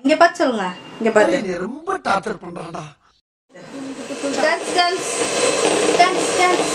இங்க பார்த்து சொல்லுங்க இங்க பார்த்து நீ ரொம்ப டார்ச்சர் பண்றாடா dance dance dance dance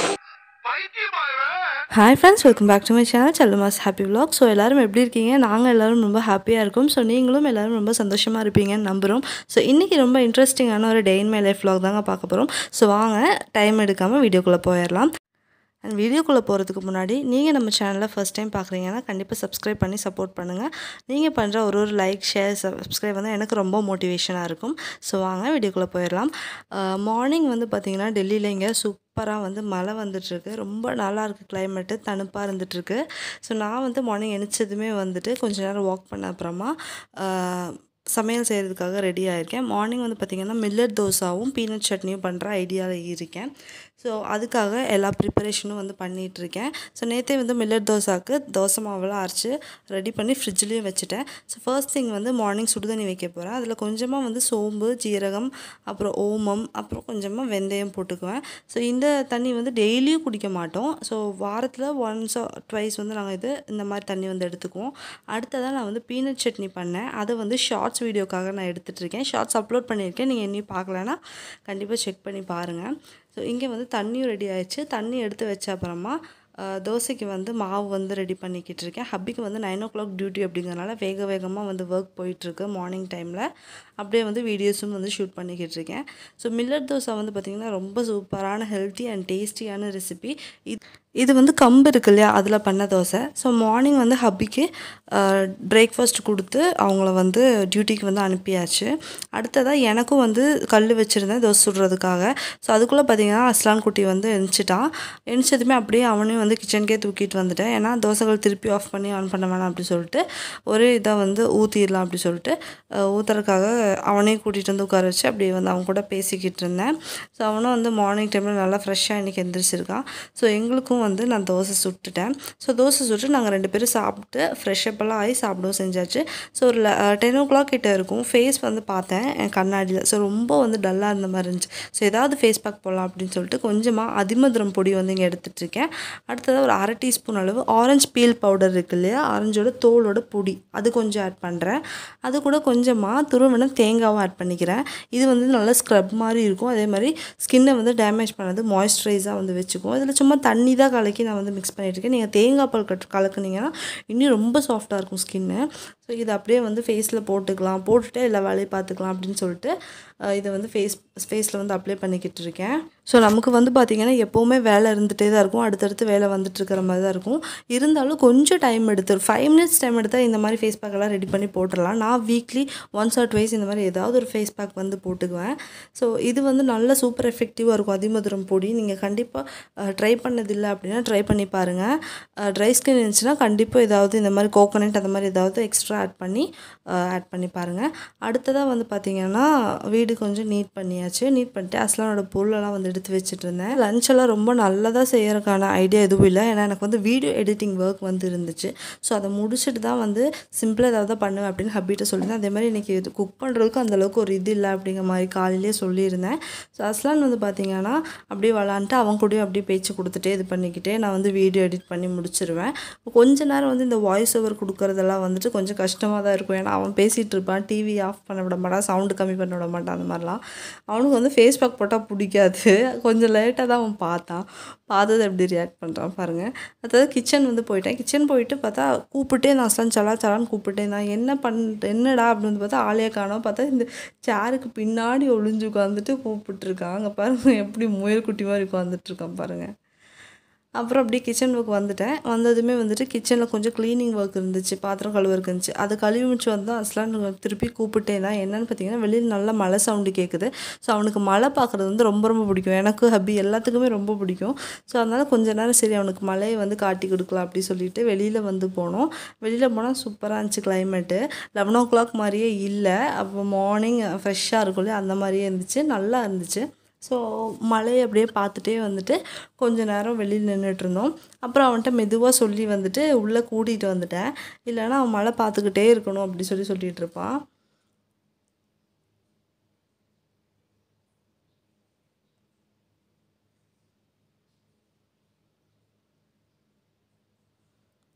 hi friends welcome back to my channel செல்லமாஸ் ஹாப்பி vlog ஸோ எல்லோரும் எப்படி இருக்கீங்க நாங்கள் எல்லோரும் ரொம்ப ஹாப்பியாக இருக்கோம் ஸோ நீங்களும் எல்லோரும் ரொம்ப சந்தோஷமாக இருப்பீங்கன்னு நம்புகிறோம் ஸோ இன்றைக்கி ரொம்ப இன்ட்ரெஸ்டிங்கான ஒரு day in my life vlog தாங்க பார்க்க போகிறோம் ஸோ வாங்க டைம் எடுக்காமல் வீடியோக்குள்ளே போயிடலாம் அண்ட் வீடியோக்குள்ளே போகிறதுக்கு முன்னாடி நீங்கள் நம்ம சேனலை ஃபஸ்ட் டைம் பார்க்குறீங்கன்னா கண்டிப்பாக சப்ஸ்கிரைப் பண்ணி சப்போர்ட் பண்ணுங்கள் நீங்கள் பண்ணுற ஒரு ஒரு லைக் ஷேர் சப்ஸ்கிரைப் வந்து எனக்கு ரொம்ப மோட்டிவேஷனாக இருக்கும் ஸோ வாங்க வீடியோக்குள்ளே போயிடலாம் மார்னிங் வந்து பார்த்திங்கன்னா டெல்லியில் இங்கே சூப்பராக வந்து மழை வந்துட்டுருக்கு ரொம்ப நல்லா இருக்குது கிளைமேட்டு தணுப்பாக இருந்துகிட்ருக்கு ஸோ நான் வந்து மார்னிங் எழுந்ததுமே வந்துட்டு கொஞ்ச நேரம் வாக் பண்ண அப்புறமா ஆஹ், சமையல் செய்கிறதுக்காக ரெடி ஆகிருக்கேன் மார்னிங் வந்து பார்த்திங்கன்னா மில்லட் தோசாவும் பீனட் சட்னியும் பண்ணுற ஐடியாவில் இருக்கேன் ஸோ அதுக்காக எல்லா ப்ரிப்பரேஷனும் வந்து பண்ணிகிட்ருக்கேன் ஸோ நேற்றே வந்து மில்லட் தோசாவுக்கு தோசை மாவெல்லாம் அரைச்சி ரெடி பண்ணி ஃப்ரிட்ஜ்லேயும் வச்சுட்டேன் ஸோ ஃபர்ஸ்ட் திங் வந்து மார்னிங் சுடுதண்ணி வைக்க போகிறேன் அதில் கொஞ்சமாக வந்து சோம்பு ஜீரகம் அப்புறம் ஓமம் அப்புறம் கொஞ்சமாக வெந்தயம் போட்டுக்குவேன் ஸோ இந்த தண்ணி வந்து டெய்லியும் குடிக்க மாட்டோம் ஸோ வாரத்தில் ஒன்ஸ் ட்வைஸ் வந்து நாங்கள் இது இந்த மாதிரி தண்ணி வந்து எடுத்துக்குவோம் அடுத்ததாக நான் வந்து பீனட் சட்னி பண்ணேன் அதை வந்து ஷார்ட்ஸ் வீடியோக்காக நான் எடுத்துகிட்டு இருக்கேன் ஷார்ட்ஸ் அப்லோட் பண்ணியிருக்கேன் நீங்கள் இன்னும் பார்க்கலன்னா கண்டிப்பாக செக் பண்ணி பாருங்கள் ஸோ இங்கே வந்து தண்ணியும் ரெடி ஆயிடுச்சு தண்ணி எடுத்து வச்ச அப்புறமா அஹ், தோசைக்கு வந்து மாவு வந்து ரெடி பண்ணிக்கிட்டு இருக்கேன் ஹப்பிக்கு வந்து நைன் ஓ கிளாக் டியூட்டி அப்படிங்கிறனால வேக வேகமாக வந்து ஒர்க் போயிட்டுருக்கு மார்னிங் டைமில் அப்படியே வந்து வீடியோஸும் வந்து ஷூட் பண்ணிக்கிட்டு இருக்கேன் ஸோ மில்லட் தோசை வந்து பார்த்திங்கன்னா ரொம்ப சூப்பரான ஹெல்த்தி அண்ட் டேஸ்டியான ரெசிபி இது இது வந்து கம்பு இருக்கு இல்லையா அதில் பண்ண தோசை ஸோ மார்னிங் வந்து ஹப்பிக்கு பிரேக்ஃபாஸ்ட் கொடுத்து அவங்கள வந்து டியூட்டிக்கு வந்து அனுப்பியாச்சு அடுத்ததாக எனக்கும் வந்து கல் வச்சுருந்தேன் தோசை சுடுறதுக்காக ஸோ அதுக்குள்ளே பார்த்தீங்கன்னா அஸ்லான் குட்டி வந்து எணிச்சிட்டான் எணிச்சதுமே அப்படியே அவனையும் வந்து கிச்சனுக்கே தூக்கிட்டு வந்துட்டேன் ஏன்னா தோசைகள் திருப்பி ஆஃப் பண்ணி ஆன் பண்ண வேணாம் அப்படி சொல்லிட்டு ஒரே இதை வந்து ஊற்றிடலாம் அப்படி சொல்லிட்டு ஊற்றுறதுக்காக அவனையும் கூட்டிகிட்டு வந்து உட்கார வச்சு அப்படியே வந்து அவன் கூட பேசிக்கிட்டு இருந்தேன் ஸோ அவனும் வந்து மார்னிங் டைமில் நல்லா ஃப்ரெஷ்ஷாக இன்றைக்கி எந்திரிச்சிருக்கான் ஸோ எங்களுக்கும் வந்து நான் தோசை சுட்டுட்டேன் ஸோ தோசை சுட்டு நாங்கள் ரெண்டு பேரும் சாப்பிட்டு ஃப்ரெஷ் அப்பெல்லாம் ஆகி சாப்பிடவும் செஞ்சாச்சு ஸோ ஒரு டென் ஓ கிளாக் கிட்ட இருக்கும் ஃபேஸ் வந்து பார்த்தேன் என் கண்ணாடியில் ஸோ ரொம்ப வந்து டல்லாக இருந்த மாதிரி இருந்துச்சு ஸோ ஏதாவது ஃபேஸ் பேக் போடலாம் அப்படின்னு சொல்லிட்டு கொஞ்சமாக அதிமதுரம் பொடி வந்து இங்கே எடுத்துகிட்டு இருக்கேன் அடுத்ததாக ஒரு அரை டீஸ்பூன் அளவு ஆரஞ்சு பீல் பவுடர் இருக்கு இல்லையா ஆரஞ்சோட தோலோட பொடி அது கொஞ்சம் ஆட் பண்ணுறேன் அது கூட கொஞ்சமாக துருவின தேங்காவும் ஆட் பண்ணிக்கிறேன் இது வந்து நல்ல ஸ்க்ரப் மாதிரி இருக்கும் அதே மாதிரி ஸ்கின்னை வந்து டேமேஜ் பண்ணது மாய்ஸ்சரைஸாக வந்து வச்சுக்கும் இதில் சும்மா தண்ணி தான் கலக்கி நான் வந்து மிக்ஸ் பண்ணியிருக்கேன் நீங்கள் தேங்காய் பால் கட் கலக்குனீங்கன்னா இன்னும் ரொம்ப சாஃப்டாக இருக்கும் ஸ்கின்னு ஸோ இதை அப்படியே வந்து ஃபேஸில் போட்டுக்கலாம் போட்டுட்டு எல்லா வேலையை பார்த்துக்கலாம் அப்படின்னு சொல்லிட்டு அஹ், இதை வந்து ஃபேஸ் ஃபேஸில் வந்து அப்ளை பண்ணிக்கிட்டு இருக்கேன் ஸோ நமக்கு வந்து பார்த்திங்கன்னா எப்போவுமே வேலை இருந்துகிட்டே தான் இருக்கும் அடுத்தடுத்து வேலை வந்துட்டு இருக்கிற மாதிரி தான் இருக்கும் இருந்தாலும் கொஞ்சம் டைம் எடுத்து ஃபைவ் மினிட்ஸ் டைம் எடுத்தால் இந்த மாதிரி ஃபேஸ் பேக்கெல்லாம் ரெடி பண்ணி போட்டுடலாம் நான் வீக்லி ஒன்ஸ் ஆர் ட்வைஸ் இந்த மாதிரி ஏதாவது ஒரு ஃபேஸ் பேக் வந்து போட்டுக்குவேன் ஸோ இது வந்து நல்ல சூப்பர் எஃபெக்டிவாக இருக்கும் அதிமதுரம் பொடி நீங்கள் கண்டிப்பாக ட்ரை பண்ணதில்லை அப்படின்னா ட்ரை பண்ணி பாருங்கள் ட்ரை ஸ்கின் இருந்துச்சுன்னா கண்டிப்பாக ஏதாவது இந்த மாதிரி கோகோனட் அந்த மாதிரி ஏதாவது எக்ஸ்ட்ரா ஆட் பண்ணி ஆட் பண்ணி பாருங்கள் அடுத்ததாக வந்து பார்த்திங்கன்னா வீடு கொஞ்சம் நீட் பண்ணியாச்சு நீட் பண்ணிட்டு அஸ்லானோட பொருளெல்லாம் வந்து எடுத்து வச்சுட்டு இருந்தேன் லஞ்ச் எல்லாம் ரொம்ப நல்லதாக செய்யறதுக்கான ஐடியா எதுவும் இல்லை ஏன்னா எனக்கு வந்து வீடியோ எடிட்டிங் ஒர்க் வந்து இருந்துச்சு ஸோ அதை முடிச்சுட்டு தான் வந்து சிம்பிளாக ஏதாவது பண்ணுவேன் அப்படின்னு ஹப்பிட்ட சொல்லியிருந்தேன் அதே மாதிரி இன்றைக்கி இது குக் பண்ணுறதுக்கு அந்தளவுக்கு ஒரு இது இல்லை அப்படிங்கிற மாதிரி காலையிலேயே சொல்லியிருந்தேன் ஸோ அஸ்லான் வந்து பார்த்திங்கன்னா அப்படியே விளாண்டுட்டு அவன் கூடயும் அப்படியே பேச்சு கொடுத்துட்டே இது பண்ணிக்கிட்டே நான் வந்து வீடியோ எடிட் பண்ணி முடிச்சிருவேன் கொஞ்ச நேரம் வந்து இந்த வாய்ஸ் ஓவர் கொடுக்குறதெல்லாம் வந்துட்டு கொஞ்சம் கஷ்டமாக தான் இருக்கும் ஏன்னா அவன் பேசிகிட்டு இருப்பான் டிவி ஆஃப் பண்ண விட மாட்டான் சவுண்டு கம்மி பண்ண விட மாட்டான் அந்த மாதிரிலாம் அவனுக்கு வந்து ஃபேஸ் பேக் போட்டால் பிடிக்காது கொஞ்சம் லேட்டாக தான் அவன் பார்த்தான் பார்த்தது எப்படி ரியாக்ட் பண்ணுறான் பாருங்கள் அதாவது கிச்சன் வந்து போயிட்டேன் கிச்சன் போயிட்டு பார்த்தா கூப்பிட்டே நான் அஸ்லான் சலா சலான்னு கூப்பிட்டே நான் என்ன பண் என்னடா அப்படின்னு வந்து பார்த்தா ஆளையே காணோம் பார்த்தா இந்த சேருக்கு பின்னாடி ஒளிஞ்சு உட்காந்துட்டு கூப்பிட்டுருக்கான் அங்கே பாருங்கள் எப்படி முயல் குட்டி மாதிரி உட்காந்துட்டு இருக்கான் பாருங்கள் அப்புறம் அப்படியே கிச்சன் ஒர்க் வந்துட்டேன் வந்ததுமே வந்துட்டு கிச்சனில் கொஞ்சம் க்ளீனிங் ஒர்க் இருந்துச்சு பாத்திரம் கழுவுறக்கு இருந்துச்சு அதை கழுவி முடிச்சு வந்து அஸ்லான் திருப்பி கூப்பிட்டேன் தான் என்னன்னு பார்த்தீங்கன்னா வெளியில் நல்லா மழை சவுண்டு கேட்குது ஸோ அவனுக்கு மழை பார்க்குறது வந்து ரொம்ப ரொம்ப பிடிக்கும் எனக்கு ஹப்பி எல்லாத்துக்குமே ரொம்ப பிடிக்கும் ஸோ அதனால் கொஞ்ச நேரம் சரி அவனுக்கு மழையை வந்து காட்டி கொடுக்கலாம் அப்படி சொல்லிட்டு வெளியில் வந்து போனோம் வெளியில் போனால் சூப்பராக இருந்துச்சு கிளைமேட்டு லெவன் ஓ கிளாக் மாதிரியே இல்லை அப்போ மார்னிங் ஃப்ரெஷ்ஷாக இருக்கும் இல்லையா அந்த மாதிரியே இருந்துச்சு நல்லா இருந்துச்சு ஸோ மழையை அப்படியே பார்த்துட்டே வந்துட்டு கொஞ்ச நேரம் வெளியில் நின்றுட்டு இருந்தோம் அப்புறம் அவன்கிட்ட மெதுவாக சொல்லி வந்துட்டு உள்ளே கூட்டிகிட்டு வந்துட்டேன் இல்லைன்னா அவன் மழை பார்த்துக்கிட்டே இருக்கணும் அப்படி சொல்லி சொல்லிட்டு இருப்பான்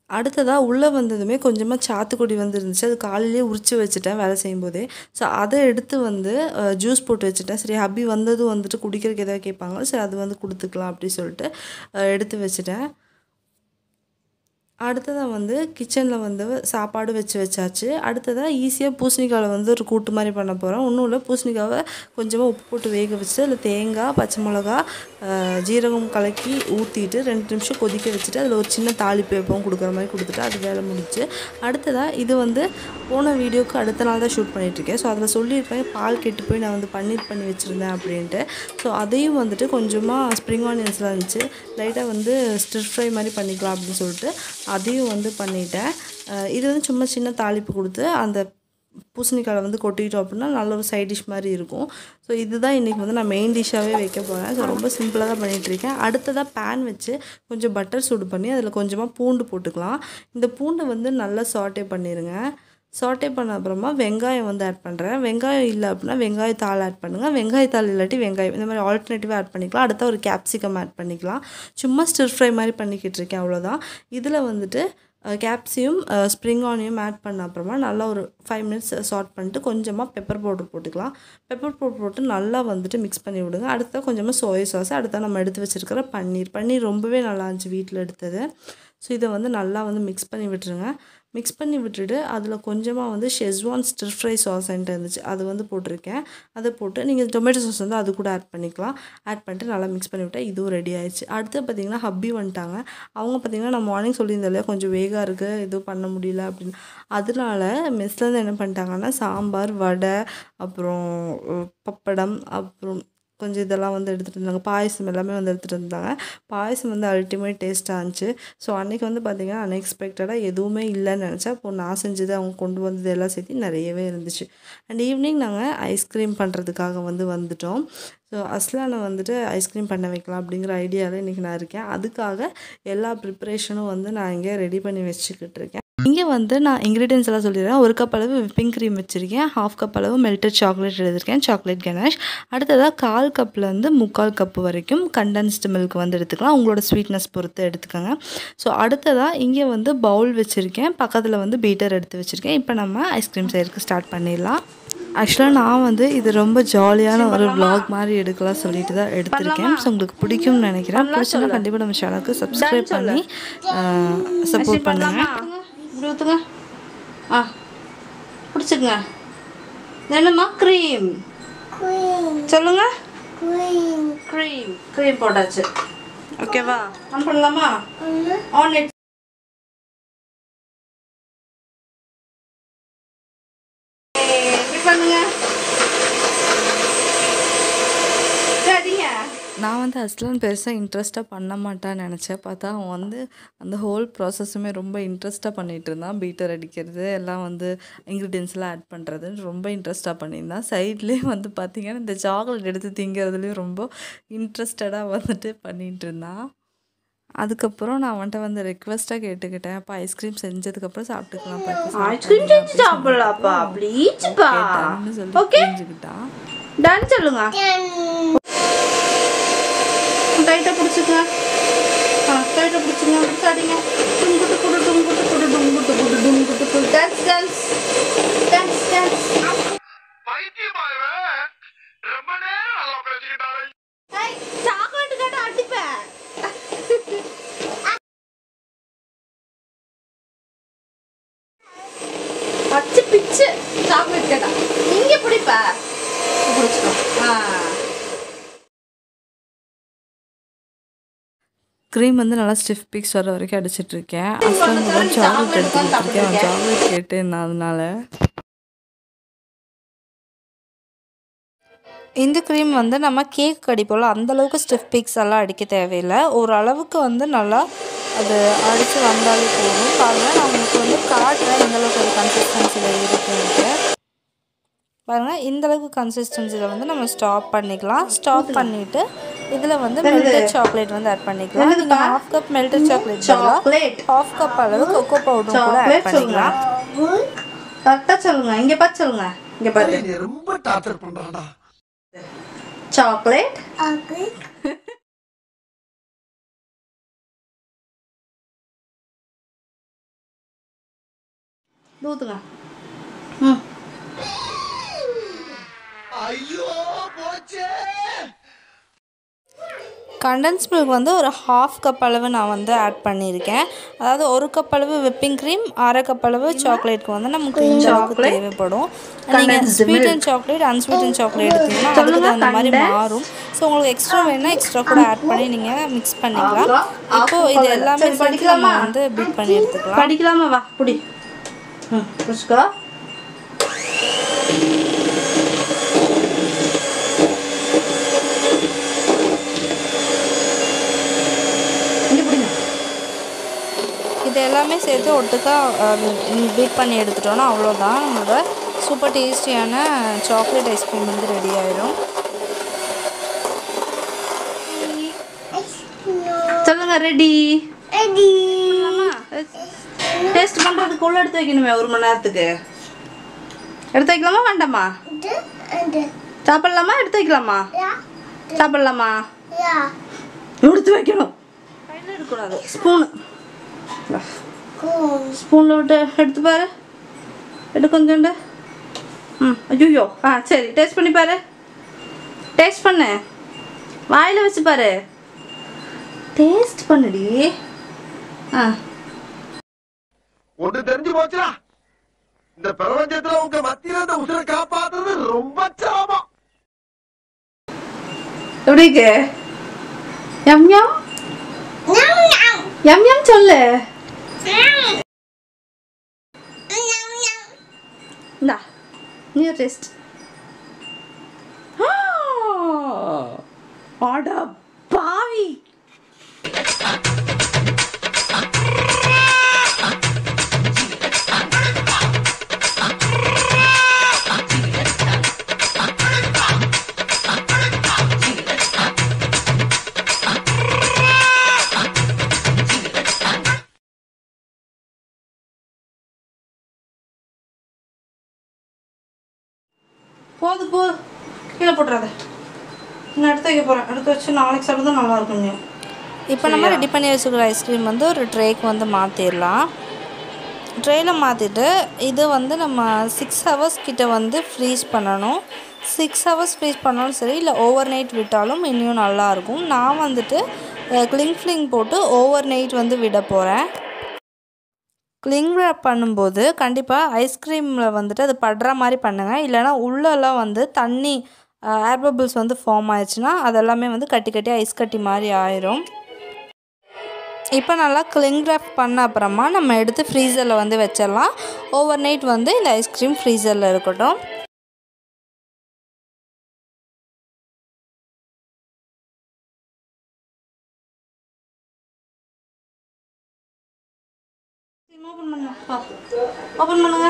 அடுத்ததாக உள்ளே வந்ததுமே கொஞ்சமாக சாத்துக்குடி வந்து இருந்துச்சு அது காலையிலேயே உரிச்சு வச்சுட்டேன் வேலை செய்யும்போதே ஸோ அதை எடுத்து வந்து ஜூஸ் போட்டு வச்சுட்டேன் சரி ஹப்பி வந்ததும் வந்துட்டு குடிக்கிறதுக்கு எதாவது கேட்பாங்க சரி அது வந்து கொடுத்துக்கலாம் அப்படி சொல்லிட்டு அஹ், எடுத்து வச்சுட்டேன் அடுத்ததாக வந்து கிச்சனில் வந்து சாப்பாடு வச்சு வச்சாச்சு அடுத்ததாக ஈஸியாக பூசணிக்காவில் வந்து ஒரு கூட்டு மாதிரி பண்ண போகிறோம் ஒன்றும் இல்லை பூசணிக்காவை கொஞ்சமாக உப்பு போட்டு வேக வச்சுட்டு அதில் தேங்காய் பச்சை மிளகா அஹ், ஜீரகம் கலக்கி ஊற்றிட்டு ரெண்டு நிமிஷம் கொதிக்க வச்சுட்டு அதில் ஒரு சின்ன தாளிப்பு எப்பவும் கொடுக்குற மாதிரி கொடுத்துட்டு அது வேலை முடிச்சு அடுத்ததாக இது வந்து போன வீடியோக்கு அடுத்த நாள் தான் ஷூட் பண்ணிகிட்ருக்கேன் ஸோ அதில் சொல்லியிருப்பேன் பால் கெட்டு போய் நான் வந்து பன்னீர் பண்ணி வச்சுருந்தேன் அப்படின்ட்டு ஸோ அதையும் வந்துட்டு கொஞ்சமாக ஸ்ப்ரிங் ஆனியன்ஸ்லாம் இருந்துச்சு லைட்டாக வந்து ஸ்டிர் ஃப்ரை மாதிரி பண்ணிக்கலாம் அப்படின்னு சொல்லிட்டு அதையும் வந்து பண்ணிட்டேன் அஹ் இது வந்து சும்மா சின்ன தாளிப்பு கொடுத்து அந்த பூசணிக்காயை வந்து கொட்டிட்டோம் அப்படின்னா நல்ல ஒரு சைட் டிஷ் மாதிரி இருக்கும் ஸோ இதுதான் இன்றைக்கி வந்து நான் மெயின் டிஷ்ஷாகவே வைக்க போகிறேன் ஸோ ரொம்ப சிம்பிளாக தான் பண்ணிகிட்ருக்கேன் அடுத்ததாக பேன் வச்சு கொஞ்சம் பட்டர் சூடு பண்ணி அதில் கொஞ்சமாக பூண்டு போட்டுக்கலாம் இந்த பூண்டை வந்து நல்லா சாட்டே பண்ணிடுங்க சாட்டே பண்ண அப்புறமா வெங்காயம் வந்து ஆட் பண்ணுறேன் வெங்காயம் இல்லை அப்படின்னா வெங்காயத்தாள் ஆட் பண்ணுங்கள் வெங்காயத்தாள் இல்லாட்டி வெங்காயம் இந்த மாதிரி ஆல்டர்னேட்டிவாக ஆட் பண்ணிக்கலாம் அடுத்த ஒரு கேப்சிகம் ஆட் பண்ணிக்கலாம் சும்மா ஸ்டிர் ஃப்ரை மாதிரி பண்ணிக்கிட்டு இருக்கேன் அவ்வளோதான் இதில் வந்துட்டு கேப்சியும் ஸ்ப்ரிங் ஆனியம் ஆட் பண்ண அப்புறமா நல்லா ஒரு ஃபைவ் மினிட்ஸ் சார்ட் பண்ணிட்டு கொஞ்சமாக பெப்பர் பவுடர் போட்டுக்கலாம் பெப்பர் பவுடர் போட்டு நல்லா வந்துட்டு மிக்ஸ் பண்ணி விடுங்க அடுத்த கொஞ்சமாக சோயா சாஸ் அடுத்த நம்ம எடுத்து வச்சுருக்கிற பன்னீர் பன்னீர் ரொம்பவே நல்லா இருந்துச்சு வீட்டில் எடுத்தது ஸோ இதை வந்து நல்லா வந்து மிக்ஸ் பண்ணி விட்டுருங்க மிக்ஸ் பண்ணி விட்டுட்டு அதில் கொஞ்சமாக வந்து ஷெஸ்வான் ஸ்டிர் ஃப்ரை சாஸ் என்கிட்ட இருந்துச்சு அது வந்து போட்டிருக்கேன் அதை போட்டு நீங்கள் டொமேட்டோ சாஸ் வந்து அது கூட ஆட் பண்ணிக்கலாம் ஆட் பண்ணிட்டு நல்லா மிக்ஸ் பண்ணி விட்டால் இதுவும் ரெடி ஆயிடுச்சு அடுத்து பார்த்தீங்கன்னா ஹப்பி வந்துட்டாங்க அவங்க பார்த்தீங்கன்னா நான் மார்னிங் சொல்லியிருந்தேன் இல்லையா கொஞ்சம் வேகாக இருக்குது எதுவும் பண்ண முடியல அப்படின்னு அதனால மெஸ்லேருந்து என்ன பண்ணிட்டாங்கன்னா சாம்பார் வடை அப்புறம் அஹ், பப்படம் அப்புறம் கொஞ்சம் இதெல்லாம் வந்து எடுத்துகிட்டு இருந்தாங்க பாயசம் எல்லாமே வந்து எடுத்துகிட்டு இருந்தாங்க பாயசம் வந்து அல்டிமேட் டேஸ்ட்டாக இருந்துச்சு ஸோ அன்றைக்கி வந்து பார்த்திங்கன்னா அன்எக்ஸ்பெக்டடாக எதுவுமே இல்லைன்னு நினச்சா இப்போ நான் செஞ்சது அவங்க கொண்டு வந்தது எல்லாம் சேர்த்து நிறையவே இருந்துச்சு அண்ட் ஈவினிங் நாங்கள் ஐஸ்கிரீம் பண்ணுறதுக்காக வந்து வந்துட்டோம் ஸோ அஸ்லானை வந்துட்டு ஐஸ்கிரீம் பண்ண வைக்கலாம் அப்படிங்கிற ஐடியாவில் இன்றைக்கி நான் இருக்கேன் அதுக்காக எல்லா ப்ரிப்பரேஷனும் வந்து நான் இங்கே ரெடி பண்ணி வச்சுக்கிட்டு இருக்கேன் இங்கே வந்து நான் இன்க்ரீடியன்ஸ் எல்லாம் சொல்லிடுறேன் ஒரு கப் அளவு விப்பிங் க்ரீம் வச்சுருக்கேன் ஹாஃப் கப் அளவு மெல்டட் சாக்லேட் எடுத்திருக்கேன் சாக்லேட் கணேஷ் அடுத்ததாக கால் கப்லேருந்து முக்கால் கப் வரைக்கும் கண்டென்ஸ்டு மில்க் வந்து எடுத்துக்கலாம் உங்களோட ஸ்வீட்னஸ் பொறுத்து எடுத்துக்கோங்க ஸோ அடுத்ததாக இங்கே வந்து பவுல் வச்சுருக்கேன் பக்கத்தில் வந்து பீட்டர் எடுத்து வச்சுருக்கேன் இப்போ நம்ம ஐஸ்கிரீம் செய்யறதுக்கு ஸ்டார்ட் பண்ணிடலாம் ஆக்சுவலாக நான் வந்து இது ரொம்ப ஜாலியான ஒரு vlog மாதிரி எடுக்கலாம் சொல்லிட்டு தான் எடுத்திருக்கேன் ஸோ உங்களுக்கு பிடிக்கும்னு நினைக்கிறேன் பிடிச்சுன்னா கண்டிப்பாக நம்ம சேனலுக்கு சப்ஸ்கிரைப் பண்ணி சப்போர்ட் பண்ணுங்கள் இப்படி ஊற்றுங்க ஆ பிடிச்சிக்கங்க என்னம்மா க்ரீம் சொல்லுங்க க்ரீம் க்ரீம் போட்டாச்சு ஓகேவா ஆன் பண்ணலாமா ஆன் இட் எப்படி பண்ணுங்க சரிங்க நான் வந்து அஸ்லான் பெருசாக இன்ட்ரெஸ்ட்டாக பண்ண மாட்டான்னு நினச்சேன் பார்த்தா அவன் வந்து அந்த ஹோல் ப்ராசஸுமே ரொம்ப இன்ட்ரெஸ்ட்டாக பண்ணிகிட்டு இருந்தான் பீட்டர் அடிக்கிறது எல்லாம் வந்து இன்க்ரீடியன்ஸ்லாம் ஆட் பண்ணுறதுன்னு ரொம்ப இன்ட்ரெஸ்ட்டாக பண்ணியிருந்தான் சைட்லேயே வந்து பார்த்திங்கன்னா இந்த சாக்லேட் எடுத்து திங்கிறதுலேயும் ரொம்ப இன்ட்ரெஸ்டடாக வந்துட்டு பண்ணிகிட்டு இருந்தான் அதுக்கப்புறம் நான் அவன்கிட்ட வந்து ரெக்வஸ்ட்டாக கேட்டுக்கிட்டேன் அப்போ ஐஸ்கிரீம் செஞ்சதுக்கப்புறம் சாப்பிட்டுக்கலாம் ஐஸ்கிரீம் செஞ்சு சாப்பிடலாப்பா ப்ளீஸ்ப்பா சொல்லி ஓகே புரிஞ்சுக்கிட்டான் டன் சொல்லுங்க டைட்டாக பிடிச்சிக்கங்க ஆ டைட்டாக பிடிச்சிங்க பிடிச்சாடிங்க டுங்குட்டு குடு டுங்குட்டு குடு டுங்குட்டு குடு டுங்குட்டு குடு டான்ஸ் டான்ஸ் டான்ஸ் டான்ஸ் பைத்தியமாயவன் ரொம்ப நேரம் நல்லா பேசிக்கிட்டாரு சாக்லேட் கேட்ட அடிப்பேன் பச்சை பிச்சு சாக்லேட் கேட்டா இங்க பிடிப்ப பிடிச்சிக்கோ ஆ க்ரீம் வந்து நல்லா ஸ்டிஃப் பீக்ஸ் வர வரைக்கும் அடிச்சிட்டு இருக்கேன் அஸ்லாம் கூட சாக்லேட் எடுத்து கொடுத்துருக்கேன் அவன் சாக்லேட் கேட்டேன் அதனால இந்த க்ரீம் வந்து நம்ம கேக் அடிப்போம்ல அந்தளவுக்கு ஸ்டிஃப் பீக்ஸ் எல்லாம் அடிக்க தேவையில்லை ஓரளவுக்கு வந்து நல்லா அது அடித்து வந்தாலே போதும் பாருங்கள் நான் உங்களுக்கு வந்து காட்டுறேன் எந்த அளவுக்கு ஒரு கன்சிஸ்டன்சியில் இருக்குன்ட்டு பாருங்கள் இந்த அளவுக்கு கன்சிஸ்டன்சியில் வந்து நம்ம ஸ்டாப் பண்ணிக்கலாம் ஸ்டாப் பண்ணிவிட்டு இதில் வந்து மெல்டட் சாக்லேட் வந்து ஆட் பண்ணிக்கலாம் நீங்கள் half cup melted chocolate chocolate half cup அளவு கொக்கோ பவுடரும் கூட ஆட் சாக்லேட் சொல்லுங்க பண்ணிக்கலாம் கரெக்டாக சொல்லுங்க இங்க பார்த்து சொல்லுங்க இங்க பார்த்து நீ ரொம்ப டார்ச்சர் பண்றான்டா சாக்லேட் இது ஊற்றுங்க ம் ஐயோ போச்சே கண்டன்ஸ் மில்க் வந்து ஒரு ஹாஃப் கப் அளவு நான் வந்து ஆட் பண்ணியிருக்கேன் அதாவது ஒரு கப் அளவு விப்பிங் க்ரீம் அரை கப் அளவு சாக்லேட்க்கு வந்து நமக்கு இந்த அளவுக்கு Chocolate, தேவைப்படும் நீங்கள் condensed sweet milk. And chocolate unsweet and chocolate எடுத்தீங்கன்னா அதுக்கு சொல்லுங்க, அந்த மாதிரி condensed. மாறும் ஸோ உங்களுக்கு எக்ஸ்ட்ரா வேணும்னா எக்ஸ்ட்ரா கூட ஆட் பண்ணி நீங்கள் மிக்ஸ் பண்ணிக்கலாம் அப்புறம் இப்போ half இது cup எல்லாமே சரி, சேர்த்து நம்ம படிக்கலாமா? வந்து பீட் பண்ணி எடுத்துக்கலாம் படிக்கலாமா வா புடி ம் புடிச்சுக்கோ இங்கே பிடிங்க இது எல்லாமே சேர்த்து ஒட்டுக்கா பீட் பண்ணி எடுத்துட்டோம்னா அவ்வளோதான் நம்மளோட சூப்பர் டேஸ்டியான சாக்லேட் ஐஸ்கிரீம் வந்து ரெடி ஆயிடும் சொல்லுங்க ரெடி டேஸ்ட் பண்றதுக்கு உள்ள எடுத்து வைக்கணுமே ஒரு மணி நேரத்துக்கு எடுத்து வைக்கலாமா வேண்டாமா சாப்பிடலாமா எடுத்து வைக்கலாமா சாப்பிடலாமா எடுத்து வைக்கணும் கையில் எடுக்கக்கூடாது ஸ்பூனு ஸ்பூனில் விட்டு எடுத்து பாரு எடு கொஞ்சோண்டு ம் ஐயோ ஆ சரி டேஸ்ட் பண்ணி பாரு டேஸ்ட் பண்ணு வாயில் வச்சு பாரு டேஸ்ட் பண்ணுடி ஆ ஒண்ணு தெரிஞ்சு போச்சுடா இந்த பிரபஞ்சத்துல உங்க மத்தியில இந்த உசுரை காப்பாத்துறது ரொம்ப சிரமம் எப்படி இருக்கு எம் எம் எம் எம் சொல்லு இந்தா நீ டேஸ்ட் அட பாவி போது போது கீழே போட்டுறாத நான் எடுத்து வைக்க போகிறேன் எடுத்து வச்சு நாளைக்கு சாப்பிட்டு நல்லா இருக்கும் நீ இப்போ நம்ம ரெடி பண்ணி வச்சுக்கிற ஐஸ்கிரீம் வந்து ஒரு ட்ரேக்கு வந்து மாற்றிடலாம் ட்ரேயில் மாற்றிட்டு இது வந்து நம்ம சிக்ஸ் ஹவர்ஸ் கிட்ட வந்து ஃப்ரீஸ் பண்ணணும் சிக்ஸ் ஹவர்ஸ் ஃப்ரீஸ் பண்ணாலும் சரி இல்லை ஓவர் நைட் விட்டாலும் இன்னும் நல்லாயிருக்கும் நான் வந்துட்டு கிளிங் ஃப்ளிங் போட்டு ஓவர் நைட் வந்து விட போகிறேன் கிளிங் ரேப் பண்ணும்போது கண்டிப்பாக ஐஸ்கிரீமில் வந்துட்டு அது படுற மாதிரி பண்ணுங்கள் இல்லைனா உள்ளெல்லாம் வந்து தண்ணி ஏர் பபிள்ஸ் வந்து ஃபார்ம் ஆயிடுச்சுன்னா அதெல்லாமே வந்து கட்டி கட்டி ஐஸ் கட்டி மாதிரி ஆயிரும் இப்போ நல்லா கிளிங் ரேப் பண்ண அப்புறமா நம்ம எடுத்து ஃப்ரீசரில் வந்து வச்சிடலாம் ஓவர் நைட் வந்து இந்த ஐஸ்கிரீம் ஃப்ரீசரில் இருக்கட்டும் ஓப்பன் பண்ணுங்க ஓப்பன் பண்ணுங்க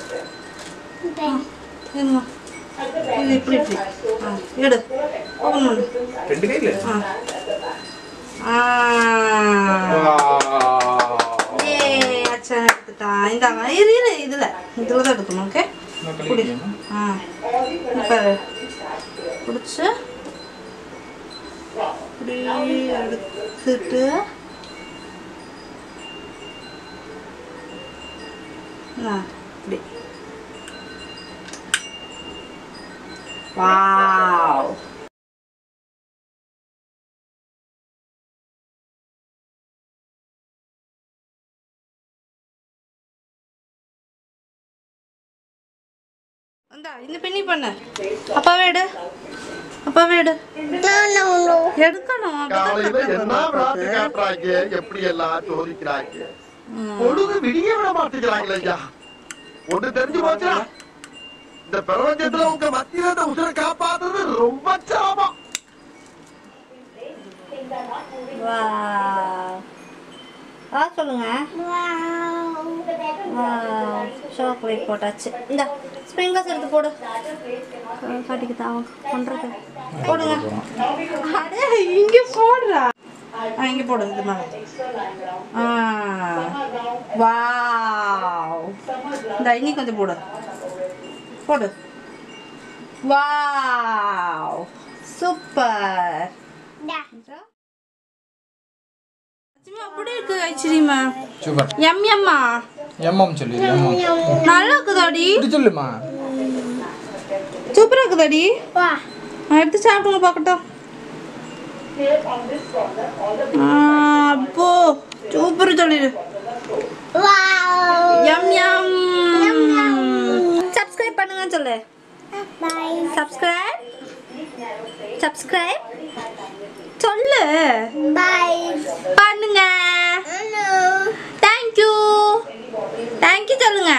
இருங்க இது இப்படி இப்படி ஆ எடு ஓப்பன் பண்ணு ரெண்டு கையில ஆ ஏ அச்சா எடுத்துட்டான் இந்தாங்க இரு இரு இதில் இதில் தான் எடுக்கணும் ஓகே குடி ஆ இப்போ பிடிச்சி இப்படி எடுத்துட்டு ஆ இப்படி வாவ் இந்தா இந்த பின்னி பண்ணு அப்பாவே எடு அப்பாவே எடு எடுக்கணும் அப்பதான் காலையில correct ஆ என்ன வரும் விளையாட்டு அப்பாவுக்கு. காட்டுறாங்க எப்படி எல்லாம் சோதிக்கிறாங்க பொழுது விடிய விட மாட்டேங்கிறாங்களே ஐயா ஒண்ணு தெரிஞ்சு போச்சுடா இந்த பிரபஞ்சத்துல உங்க மத்தியில இந்த உசுரை காப்பாத்துறது ரொம்ப சிரமம் Wow. ஆ சொல்லுங்க சாக்லேட் போட்டாச்சு இந்த ஸ்ப்ரிங்கர்ஸ் எடுத்து போடு காட்டிக்கு தான் பண்ணுறது போடுங்க அடே இங்கே போடுறா ஆ இங்கே போடு இது மேலே ஆ வாவ் இந்த இனி கொஞ்சம் போடு போடு வாவ் சூப்பர் லட்சுமி எப்படி இருக்கு ஐஸ்கிரீமா சூப்பர் எம் எம்மா எம்எம் சொல்லு எம்எம் நல்லா இருக்குதாடி இப்படி சொல்லுமா சூப்பரா இருக்குதாடி நான் எடுத்து சாப்பிடுங்க பார்க்கட்டும் ஆ, அப்போ சூப்பர் சொல்லிடு எம் எம் சப்ஸ்கிரைப் பண்ணுங்க சொல்லு சப்ஸ்கிரைப் சப்ஸ்கிரைப் சொல்லு பண்ணுங்க தேங்க்யூ தேங்க்யூ சொல்லுங்க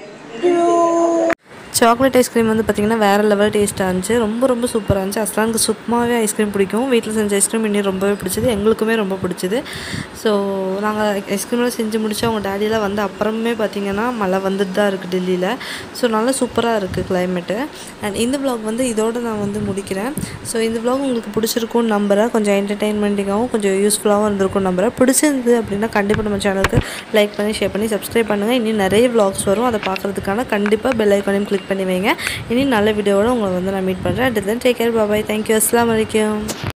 சாக்லேட் ஐஸ்கிரீம் வந்து பார்த்திங்கன்னா வேறு லெவல் டேஸ்ட்டாக இருந்துச்சு ரொம்ப ரொம்ப சூப்பராக இருந்துச்சு அஸ்லானுக்கு சுத்தமாகவே ஐஸ்கிரீம் பிடிக்கும் வீட்டில் செஞ்ச ஐஸ்கிரீம் இன்னும் ரொம்பவே பிடிச்சது எங்களுக்குமே ரொம்ப பிடிச்சது ஸோ நாங்கள் ஐஸ்கிரீம்லாம் செஞ்சு முடிச்சு அவங்க டேடியெலாம் வந்து அப்புறமே பார்த்திங்கன்னா மழை வந்துட்டு தான் இருக்குது டெல்லியில் ஸோ நல்லா சூப்பராக இருக்குது கிளைமேட்டு அண்ட் இந்த vlog வந்து இதோடு நான் வந்து முடிக்கிறேன் ஸோ இந்த vlog உங்களுக்கு பிடிச்சிருக்கும்னு நம்புகிறேன் கொஞ்சம் என்டர்டெயின்மெண்ட்டிங்காகவும் கொஞ்சம் யூஸ்ஃபுல்லாகவும் இருந்திருக்கும் நம்புகிறேன் பிடிச்சிருந்தது அப்படின்னா கண்டிப்பாக நம்ம சேனலுக்கு லைக் பண்ணி ஷேர் பண்ணி சப்ஸ்கிரைப் பண்ணுங்கள் இன்னும் நிறைய vlogs வரும் அதை பார்க்குறதுக்கான கண்டிப்பாக பெல் ஐக்கானையும் கிளிக் பண்ணி வைங்க இனி நல்ல வீடியோவோட உங்களை வந்து நான் மீட் பண்ணுறேன் at then take care bye bye thank you அஸ்லாம் வலைக்கம்